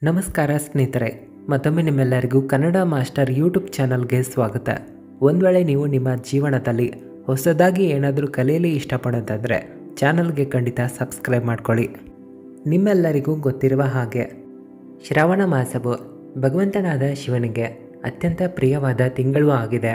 ನಮಸ್ಕಾರ ಸ್ನೇಹಿತರೆ ಮತ್ತೊಮ್ಮೆ ನಿಮ್ಮೆಲ್ಲರಿಗೂ ಕನ್ನಡ ಮಾಸ್ಟರ್ ಯೂಟ್ಯೂಬ್ ಚಾನಲ್ಗೆ ಸ್ವಾಗತ ಒಂದು ವೇಳೆ ನೀವು ನಿಮ್ಮ ಜೀವನದಲ್ಲಿ ಹೊಸದಾಗಿ ಏನಾದರೂ ಕಲಿಯಲಿ ಇಷ್ಟಪಡೋದಾದರೆ ಚಾನಲ್ಗೆ ಖಂಡಿತ ಸಬ್ಸ್ಕ್ರೈಬ್ ಮಾಡ್ಕೊಳ್ಳಿ ನಿಮ್ಮೆಲ್ಲರಿಗೂ ಗೊತ್ತಿರುವ ಹಾಗೆ ಶ್ರಾವಣ ಮಾಸವು ಭಗವಂತನಾದ ಶಿವನಿಗೆ ಅತ್ಯಂತ ಪ್ರಿಯವಾದ ತಿಂಗಳು ಆಗಿದೆ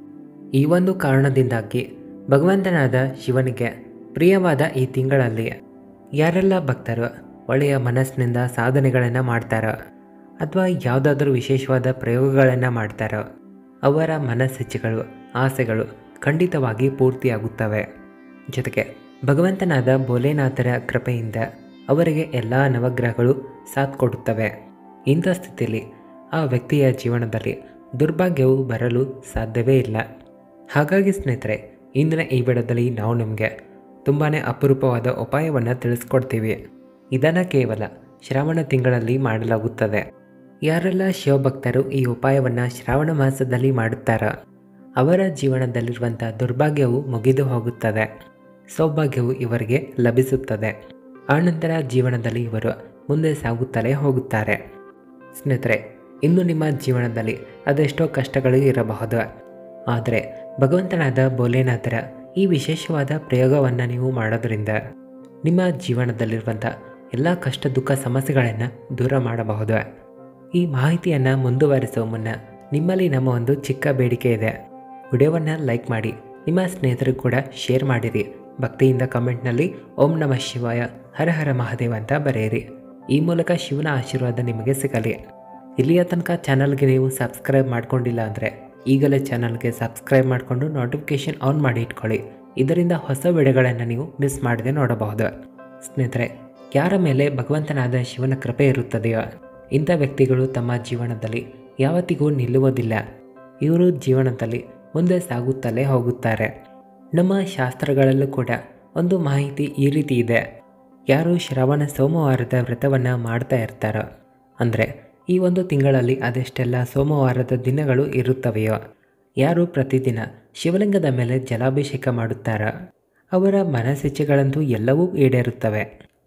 ಈ ಒಂದು ಕಾರಣದಿಂದಾಗಿ ಭಗವಂತನಾದ ಶಿವನಿಗೆ ಪ್ರಿಯವಾದ ಈ ತಿಂಗಳಲ್ಲಿ ಯಾರೆಲ್ಲ ಭಕ್ತರು ಒಳ್ಳೆಯ ಮನಸ್ಸಿನಿಂದ ಸಾಧನೆಗಳನ್ನು ಮಾಡ್ತಾರೋ ಅಥವಾ ಯಾವುದಾದ್ರೂ ವಿಶೇಷವಾದ ಪ್ರಯೋಗಗಳನ್ನು ಮಾಡ್ತಾರೋ ಅವರ ಮನಸ್ಸಿಚ್ಛೆಗಳು ಆಸೆಗಳು ಖಂಡಿತವಾಗಿ ಪೂರ್ತಿಯಾಗುತ್ತವೆ ಜೊತೆಗೆ ಭಗವಂತನಾದ ಭೋಲೆನಾಥರ ಕೃಪೆಯಿಂದ ಅವರಿಗೆ ಎಲ್ಲ ನವಗ್ರಹಗಳು ಸಾಥ್ ಕೊಡುತ್ತವೆ ಇಂಥ ಸ್ಥಿತಿಯಲ್ಲಿ ಆ ವ್ಯಕ್ತಿಯ ಜೀವನದಲ್ಲಿ ದುರ್ಭಾಗ್ಯವು ಬರಲು ಸಾಧ್ಯವೇ ಇಲ್ಲ ಹಾಗಾಗಿ ಸ್ನೇಹಿತರೆ ಇಂದಿನ ಈ ವಿಡಿಯೋದಲ್ಲಿ ನಾವು ನಿಮಗೆ ತುಂಬಾ ಅಪರೂಪವಾದ ಉಪಾಯವನ್ನು ತಿಳಿಸ್ಕೊಡ್ತೀವಿ ಇದನ್ನು ಕೇವಲ ಶ್ರಾವಣ ತಿಂಗಳಲ್ಲಿ ಮಾಡಲಾಗುತ್ತದೆ ಯಾರೆಲ್ಲ ಶಿವಭಕ್ತರು ಈ ಉಪಾಯವನ್ನು ಶ್ರಾವಣ ಮಾಸದಲ್ಲಿ ಮಾಡುತ್ತಾರೋ ಅವರ ಜೀವನದಲ್ಲಿರುವಂಥ ದುರ್ಭಾಗ್ಯವು ಮುಗಿದು ಹೋಗುತ್ತದೆ ಸೌಭಾಗ್ಯವು ಇವರಿಗೆ ಲಭಿಸುತ್ತದೆ ಆನಂತರ ಜೀವನದಲ್ಲಿ ಇವರು ಮುಂದೆ ಸಾಗುತ್ತಲೇ ಹೋಗುತ್ತಾರೆ ಸ್ನೇಹಿತರೆ ಇನ್ನು ನಿಮ್ಮ ಜೀವನದಲ್ಲಿ ಅದೆಷ್ಟೋ ಕಷ್ಟಗಳು ಇರಬಹುದು ಆದರೆ ಭಗವಂತನಾದ ಭೋಲೆನಾಥರ ಈ ವಿಶೇಷವಾದ ಪ್ರಯೋಗವನ್ನು ನೀವು ಮಾಡೋದ್ರಿಂದ ನಿಮ್ಮ ಜೀವನದಲ್ಲಿರುವಂಥ ಎಲ್ಲ ಕಷ್ಟ ದುಃಖ ಸಮಸ್ಯೆಗಳನ್ನು ದೂರ ಮಾಡಬಹುದು ಈ ಮಾಹಿತಿಯನ್ನು ಮುಂದುವರಿಸುವ ಮುನ್ನ ನಿಮ್ಮಲ್ಲಿ ನಮ್ಮ ಒಂದು ಚಿಕ್ಕ ಬೇಡಿಕೆ ಇದೆ ವಿಡಿಯೋವನ್ನು ಲೈಕ್ ಮಾಡಿ ನಿಮ್ಮ ಸ್ನೇಹಿತರಿಗೂ ಕೂಡ ಶೇರ್ ಮಾಡಿರಿ ಭಕ್ತಿಯಿಂದ ಕಮೆಂಟ್ನಲ್ಲಿ ಓಂ ನಮಃ ಶಿವಾಯ ಹರ ಹರ ಮಹಾದೇವ ಅಂತ ಬರೆಯಿರಿ ಈ ಮೂಲಕ ಶಿವನ ಆಶೀರ್ವಾದ ನಿಮಗೆ ಸಿಗಲಿ ಇಲ್ಲಿಯ ತನಕ ಚಾನಲ್ಗೆ ನೀವು ಸಬ್ಸ್ಕ್ರೈಬ್ ಮಾಡ್ಕೊಂಡಿಲ್ಲ ಅಂದರೆ ಈಗಲೇ ಚಾನಲ್ಗೆ ಸಬ್ಸ್ಕ್ರೈಬ್ ಮಾಡಿಕೊಂಡು ನೋಟಿಫಿಕೇಷನ್ ಆನ್ ಮಾಡಿ ಇಟ್ಕೊಳ್ಳಿ ಇದರಿಂದ ಹೊಸ ವಿಡಿಯೋಗಳನ್ನು ನೀವು ಮಿಸ್ ಮಾಡದೆ ನೋಡಬಹುದು ಸ್ನೇಹಿತರೆ ಯಾರ ಮೇಲೆ ಭಗವಂತನಾದ ಶಿವನ ಕೃಪೆ ಇರುತ್ತದೆಯೋ ಇಂಥ ವ್ಯಕ್ತಿಗಳು ತಮ್ಮ ಜೀವನದಲ್ಲಿ ಯಾವತ್ತಿಗೂ ನಿಲ್ಲುವುದಿಲ್ಲ ಇವರು ಜೀವನದಲ್ಲಿ ಮುಂದೆ ಸಾಗುತ್ತಲೇ ಹೋಗುತ್ತಾರೆ ನಮ್ಮ ಶಾಸ್ತ್ರಗಳಲ್ಲೂ ಕೂಡ ಒಂದು ಮಾಹಿತಿ ಈ ರೀತಿ ಇದೆ ಯಾರು ಶ್ರವಣ ಸೋಮವಾರದ ವ್ರತವನ್ನು ಮಾಡ್ತಾ ಇರ್ತಾರೋ ಅಂದರೆ ಈ ಒಂದು ತಿಂಗಳಲ್ಲಿ ಅದೆಷ್ಟೆಲ್ಲ ಸೋಮವಾರದ ದಿನಗಳು ಇರುತ್ತವೆಯೋ ಯಾರು ಪ್ರತಿದಿನ ಶಿವಲಿಂಗದ ಮೇಲೆ ಜಲಾಭಿಷೇಕ ಮಾಡುತ್ತಾರೋ ಅವರ ಮನಸ್ಸಿಚ್ಛೆಗಳಂತೂ ಎಲ್ಲವೂ ಈಡೇರುತ್ತವೆ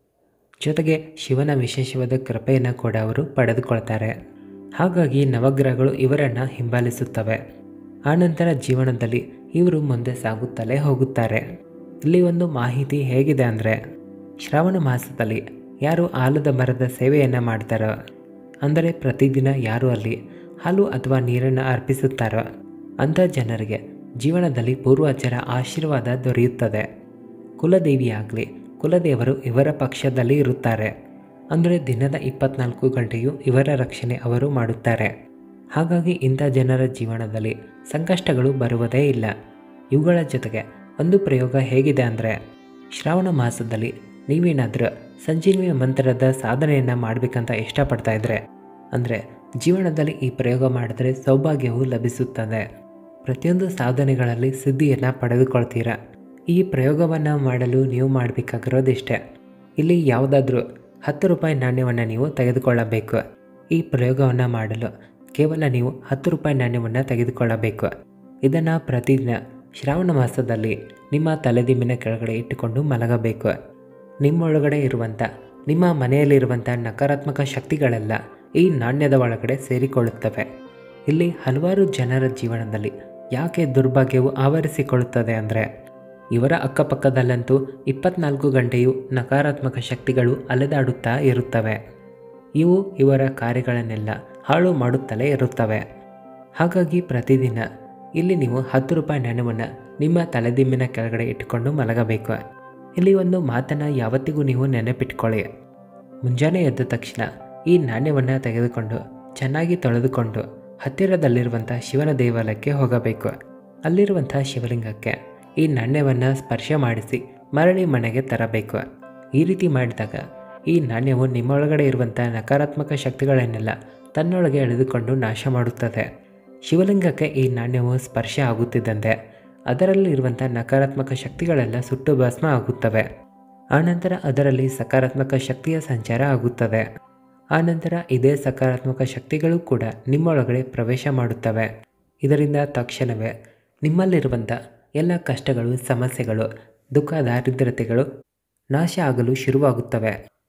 ಜೊತೆಗೆ ಶಿವನ ವಿಶೇಷವಾದ ಕೃಪೆಯನ್ನು ಕೂಡ ಅವರು ಪಡೆದುಕೊಳ್ತಾರೆ ಹಾಗಾಗಿ ನವಗ್ರಹಗಳು ಇವರನ್ನು ಹಿಂಬಾಲಿಸುತ್ತವೆ ಆನಂತರ ಜೀವನದಲ್ಲಿ ಇವರು ಮುಂದೆ ಸಾಗುತ್ತಲೇ ಹೋಗುತ್ತಾರೆ ಇಲ್ಲಿ ಒಂದು ಮಾಹಿತಿ ಹೇಗಿದೆ ಅಂದರೆ ಶ್ರಾವಣ ಮಾಸದಲ್ಲಿ ಯಾರು ಆಲದ ಮರದ ಸೇವೆಯನ್ನು ಮಾಡ್ತಾರೋ ಅಂದರೆ ಪ್ರತಿದಿನ ಯಾರು ಅಲ್ಲಿ ಹಾಲು ಅಥವಾ ನೀರನ್ನು ಅರ್ಪಿಸುತ್ತಾರೋ ಅಂಥ ಜನರಿಗೆ ಜೀವನದಲ್ಲಿ ಪೂರ್ವಾಚಾರ ಆಶೀರ್ವಾದ ದೊರೆಯುತ್ತದೆ ಕುಲದೇವಿಯಾಗಲಿ ಕುಲದೇವರು ಇವರ ಪಕ್ಷದಲ್ಲಿ ಇರುತ್ತಾರೆ ಅಂದರೆ ದಿನದ ಇಪ್ಪತ್ನಾಲ್ಕು ಗಂಟೆಯೂ ಇವರ ರಕ್ಷಣೆ ಅವರು ಮಾಡುತ್ತಾರೆ ಹಾಗಾಗಿ ಇಂಥ ಜನರ ಜೀವನದಲ್ಲಿ ಸಂಕಷ್ಟಗಳು ಬರುವುದೇ ಇಲ್ಲ ಇವುಗಳ ಜೊತೆಗೆ ಒಂದು ಪ್ರಯೋಗ ಹೇಗಿದೆ ಅಂದರೆ ಶ್ರಾವಣ ಮಾಸದಲ್ಲಿ ನೀವೇನಾದರೂ ಸಂಜೀವಿನಿ ಮಂತ್ರದ ಸಾಧನೆಯನ್ನು ಮಾಡಬೇಕಂತ ಇಷ್ಟಪಡ್ತಾ ಇದ್ರೆ ಅಂದರೆ ಜೀವನದಲ್ಲಿ ಈ ಪ್ರಯೋಗ ಮಾಡಿದ್ರೆ ಸೌಭಾಗ್ಯವು ಲಭಿಸುತ್ತದೆ ಪ್ರತಿಯೊಂದು ಸಾಧನೆಗಳಲ್ಲಿ ಸಿದ್ಧಿಯನ್ನು ಪಡೆದುಕೊಳ್ತೀರಾ ಈ ಪ್ರಯೋಗವನ್ನು ಮಾಡಲು ನೀವು ಮಾಡಬೇಕಾಗಿರೋದಿಷ್ಟೇ ಇಲ್ಲಿ ಯಾವುದಾದ್ರೂ ಹತ್ತು ರೂಪಾಯಿ ನಾಣ್ಯವನ್ನು ನೀವು ತೆಗೆದುಕೊಳ್ಳಬೇಕು ಈ ಪ್ರಯೋಗವನ್ನು ಮಾಡಲು ಕೇವಲ ನೀವು ಹತ್ತು ರೂಪಾಯಿ ನಾಣ್ಯವನ್ನು ತೆಗೆದುಕೊಳ್ಳಬೇಕು ಇದನ್ನು ಪ್ರತಿದಿನ ಶ್ರಾವಣ ಮಾಸದಲ್ಲಿ ನಿಮ್ಮ ತಲೆದಿಂಬಿನ ಕೆಳಗಡೆ ಇಟ್ಟುಕೊಂಡು ಮಲಗಬೇಕು ನಿಮ್ಮೊಳಗಡೆ ಇರುವಂಥ ನಿಮ್ಮ ಮನೆಯಲ್ಲಿರುವಂಥ ನಕಾರಾತ್ಮಕ ಶಕ್ತಿಗಳೆಲ್ಲ ಈ ನಾಣ್ಯದ ಒಳಗಡೆ ಸೇರಿಕೊಳ್ಳುತ್ತವೆ ಇಲ್ಲಿ ಹಲವಾರು ಜನರ ಜೀವನದಲ್ಲಿ ಯಾಕೆ ದುರ್ಭಾಗ್ಯವು ಆವರಿಸಿಕೊಳ್ಳುತ್ತದೆ ಅಂದರೆ ಇವರ ಅಕ್ಕಪಕ್ಕದಲ್ಲಂತೂ ಇಪ್ಪತ್ನಾಲ್ಕು ಗಂಟೆಯೂ ನಕಾರಾತ್ಮಕ ಶಕ್ತಿಗಳು ಅಲೆದಾಡುತ್ತಾ ಇರುತ್ತವೆ ಇವು ಇವರ ಕಾರ್ಯಗಳನ್ನೆಲ್ಲ ಹಾಳು ಮಾಡುತ್ತಲೇ ಇರುತ್ತವೆ ಹಾಗಾಗಿ ಪ್ರತಿದಿನ ಇಲ್ಲಿ ನೀವು ಹತ್ತು ರೂಪಾಯಿ ನಾಣ್ಯವನ್ನು ನಿಮ್ಮ ತಲೆದಿಂಬಿನ ಕೆಳಗಡೆ ಇಟ್ಟುಕೊಂಡು ಮಲಗಬೇಕು ಇಲ್ಲಿ ಒಂದು ಮಾತನ್ನು ಯಾವತ್ತಿಗೂ ನೀವು ನೆನಪಿಟ್ಕೊಳ್ಳಿ ಮುಂಜಾನೆ ಎದ್ದ ತಕ್ಷಣ ಈ ನಾಣ್ಯವನ್ನು ತೆಗೆದುಕೊಂಡು ಚೆನ್ನಾಗಿ ತೊಳೆದುಕೊಂಡು ಹತ್ತಿರದಲ್ಲಿರುವಂಥ ಶಿವನ ದೇವಾಲಯಕ್ಕೆ ಹೋಗಬೇಕು ಅಲ್ಲಿರುವಂಥ ಶಿವಲಿಂಗಕ್ಕೆ ಈ ನಾಣ್ಯವನ್ನು ಸ್ಪರ್ಶ ಮಾಡಿಸಿ ಮರಳಿ ಮನೆಗೆ ತರಬೇಕು ಈ ರೀತಿ ಮಾಡಿದಾಗ ಈ ನಾಣ್ಯವು ನಿಮ್ಮೊಳಗಡೆ ಇರುವಂಥ ನಕಾರಾತ್ಮಕ ಶಕ್ತಿಗಳನ್ನೆಲ್ಲ ತನ್ನೊಳಗೆ ಎಳೆದುಕೊಂಡು ನಾಶ ಮಾಡುತ್ತದೆ ಶಿವಲಿಂಗಕ್ಕೆ ಈ ನಾಣ್ಯವು ಸ್ಪರ್ಶ ಆಗುತ್ತಿದ್ದಂತೆ ಅದರಲ್ಲಿರುವಂಥ ನಕಾರಾತ್ಮಕ ಶಕ್ತಿಗಳೆಲ್ಲ ಸುಟ್ಟು ಭಸ್ಮ ಆಗುತ್ತವೆ ಆನಂತರ ಅದರಲ್ಲಿ ಸಕಾರಾತ್ಮಕ ಶಕ್ತಿಯ ಸಂಚಾರ ಆಗುತ್ತದೆ ಆನಂತರ ಇದೇ ಸಕಾರಾತ್ಮಕ ಶಕ್ತಿಗಳು ಕೂಡ ನಿಮ್ಮೊಳಗಡೆ ಪ್ರವೇಶ ಮಾಡುತ್ತವೆ ಇದರಿಂದ ತಕ್ಷಣವೇ ನಿಮ್ಮಲ್ಲಿರುವಂಥ ಎಲ್ಲ ಕಷ್ಟಗಳು ಸಮಸ್ಯೆಗಳು ದುಃಖ ದಾರಿದ್ರ್ಯತೆಗಳು ನಾಶ ಆಗಲು ಶುರುವಾಗುತ್ತವೆ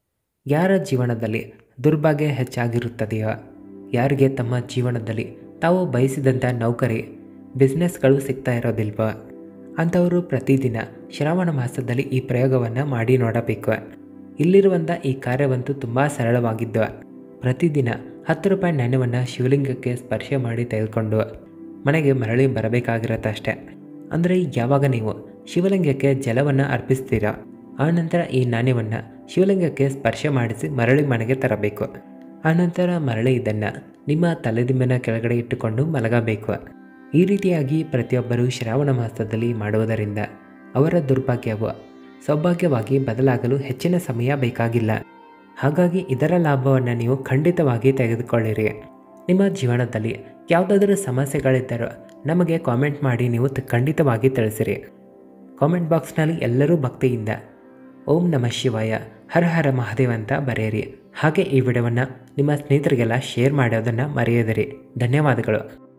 ಯಾರ ಜೀವನದಲ್ಲಿ ದುರ್ಭಾಗ್ಯ ಹೆಚ್ಚಾಗಿರುತ್ತದೆಯೋ ಯಾರಿಗೆ ತಮ್ಮ ಜೀವನದಲ್ಲಿ ತಾವು ಬಯಸಿದಂಥ ನೌಕರಿ ಬಿಸ್ನೆಸ್ಗಳು ಸಿಗ್ತಾ ಇರೋದಿಲ್ವೋ ಅಂಥವರು ಪ್ರತಿದಿನ ಶ್ರಾವಣ ಮಾಸದಲ್ಲಿ ಈ ಪ್ರಯೋಗವನ್ನು ಮಾಡಿ ನೋಡಬೇಕು ಇಲ್ಲಿರುವಂಥ ಈ ಕಾರ್ಯವಂತೂ ತುಂಬ ಸರಳವಾಗಿದ್ದು ಪ್ರತಿದಿನ ಹತ್ತು ರೂಪಾಯಿ ನಾಣ್ಯವನ್ನು ಶಿವಲಿಂಗಕ್ಕೆ ಸ್ಪರ್ಶ ಮಾಡಿ ತೆಗೆದುಕೊಂಡು ಮನೆಗೆ ಮರಳಿ ಬರಬೇಕಾಗಿರತ್ತಷ್ಟೆ ಅಂದರೆ ಯಾವಾಗ ನೀವು ಶಿವಲಿಂಗಕ್ಕೆ ಜಲವನ್ನು ಅರ್ಪಿಸ್ತೀರೋ ಆನಂತರ ಈ ನಾಣ್ಯವನ್ನು ಶಿವಲಿಂಗಕ್ಕೆ ಸ್ಪರ್ಶ ಮಾಡಿಸಿ ಮರಳಿ ಮನೆಗೆ ತರಬೇಕು ಆನಂತರ ಮರಳಿ ಇದನ್ನು ನಿಮ್ಮ ತಲೆದಿಂಬಿನ ಕೆಳಗಡೆ ಇಟ್ಟುಕೊಂಡು ಮಲಗಬೇಕು ಈ ರೀತಿಯಾಗಿ ಪ್ರತಿಯೊಬ್ಬರು ಶ್ರಾವಣ ಮಾಸದಲ್ಲಿ ಮಾಡುವುದರಿಂದ ಅವರ ದುರ್ಭಾಗ್ಯವು ಸೌಭಾಗ್ಯವಾಗಿ ಬದಲಾಗಲು ಹೆಚ್ಚಿನ ಸಮಯ ಬೇಕಾಗಿಲ್ಲ ಹಾಗಾಗಿ ಇದರ ಲಾಭವನ್ನು ನೀವು ಖಂಡಿತವಾಗಿ ತೆಗೆದುಕೊಳ್ಳಿರಿ ನಿಮ್ಮ ಜೀವನದಲ್ಲಿ ಯಾವುದಾದ್ರೂ ಸಮಸ್ಯೆಗಳಿದ್ದರೂ ನಮಗೆ ಕಾಮೆಂಟ್ ಮಾಡಿ ನೀವು ತ- ಖಂಡಿತವಾಗಿ ತಿಳಿಸಿರಿ ಕಾಮೆಂಟ್ ಬಾಕ್ಸ್ನಲ್ಲಿ ಎಲ್ಲರೂ ಭಕ್ತಿಯಿಂದ ಓಂ ನಮಃ ಶಿವಾಯ ಹರ ಹರ ಮಹಾದೇವ್ ಅಂತ ಬರೆಯಿರಿ ಹಾಗೆ ಈ ವಿಡಿಯೋವನ್ನು ನಿಮ್ಮ ಸ್ನೇಹಿತರಿಗೆಲ್ಲ ಶೇರ್ ಮಾಡೋದನ್ನು ಮರೆಯದಿರಿ ಧನ್ಯವಾದಗಳು